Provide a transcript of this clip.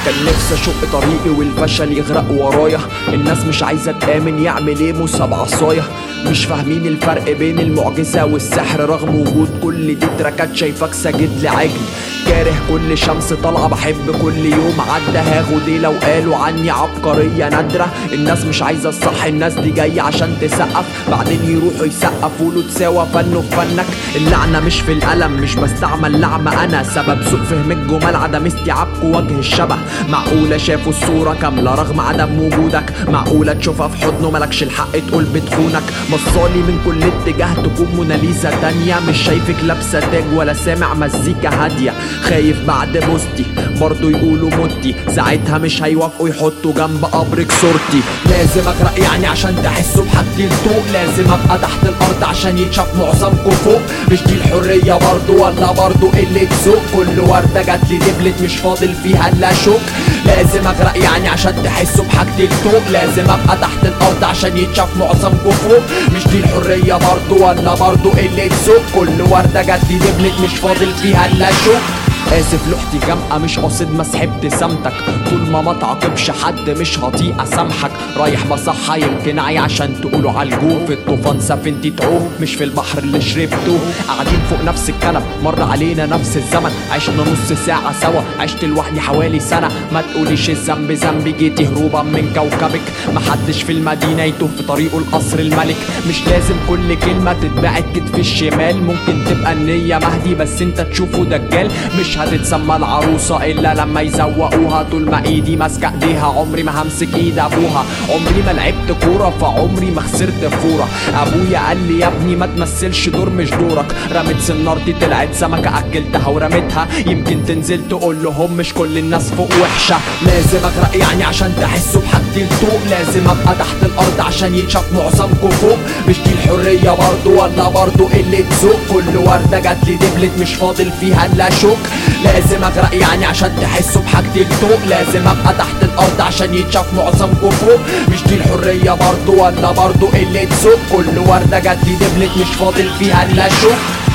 كان نفسي اشق طريقي والفشل يغرق ورايا الناس مش عايزه تامن يعمل ايه موسى بعصايه مش فاهمين الفرق بين المعجزه والسحر رغم وجود كل دي تراكات شايفاك ساجد لعجل كاره كل شمس طالعه بحب كل يوم عدى هاخد ايه لو قالوا عني عبقريه نادره الناس مش عايزه الصح الناس دي جايه عشان تسقف بعدين يروحوا يسقفوا له تساوى فنه في فنك اللعنه مش في القلم مش بستعمل لعمه انا سبب سوء فهم الجمال عدم استيعابكم وجه الشبه معقوله شافوا الصوره كامله رغم عدم وجودك معقوله تشوفها في حضنه ملكش الحق تقول بتخونك بصالي من كل اتجاه تكون موناليزا تانية مش شايفك لابسه تاج ولا سامع مزيكا هاديه خايف بعد بوستي برضو يقولوا متي ساعتها مش هيوافقوا يحطوا جنب قبرك صورتي لازم اغرق يعني عشان تحسوا بحاجتي الطوق لازم ابقى تحت الارض عشان يتشاف معظمكم فوق مش دي الحريه برضو ولا برضو قله ذوق كل ورده جات لي دبلت مش فاضل فيها الا شوك لازم اغرق يعني عشان تحسوا بحاجتي الطوق لازم ابقى تحت الارض عشان يتشاف معظمكم فوق مش دي الحريه برضو ولا برضو قله ذوق كل ورده جات لي دبلت مش فاضل فيها الا شوك اسف لوحتي جامقه مش قاصد مسح ابتسامتك طول ما ما تعاقبش حد مش هطيق اسامحك رايح مصحة يمكن عي عشان تقولوا عالجوه في الطوفان سفينتي تعوم مش في البحر اللي شربته قاعدين فوق نفس الكنب مر علينا نفس الزمن عشنا نص ساعة سوا عشت لوحدي حوالي سنة ما تقوليش الذنب ذنبي جيتي هروبا من كوكبك محدش في المدينة يتوه في طريقه القصر الملك مش لازم كل كلمة تتبعت كتف الشمال ممكن تبقى النية مهدي بس انت تشوفه دجال مش هتتسمى العروسة إلا لما يزوقوها طول ما إيدي ماسكة إيديها عمري ما همسك إيد أبوها عمري ما لعبت كورة فعمري ما خسرت فورة أبويا قال لي يا ابني ما تمثلش دور مش دورك رميت سنارتي طلعت سمكة أكلتها ورميتها يمكن تنزل تقول لهم مش كل الناس فوق وحشة لازم أغرق يعني عشان تحسوا بحاجتي الطوق لازم أبقى تحت الأرض عشان يتشاف معظمكم فوق مش دي الحرية برضو ولا برضو قلة ذوق كل وردة جات لي دبلت مش فاضل فيها إلا شوك لازم اغرق يعني عشان تحسوا بحاجتي الطوق لازم ابقى تحت الارض عشان يتشاف معظمكم فوق مش دي الحريه برضو ولا برضو قله ذوق كل ورده جات لي دبلت مش فاضل فيها الا شوك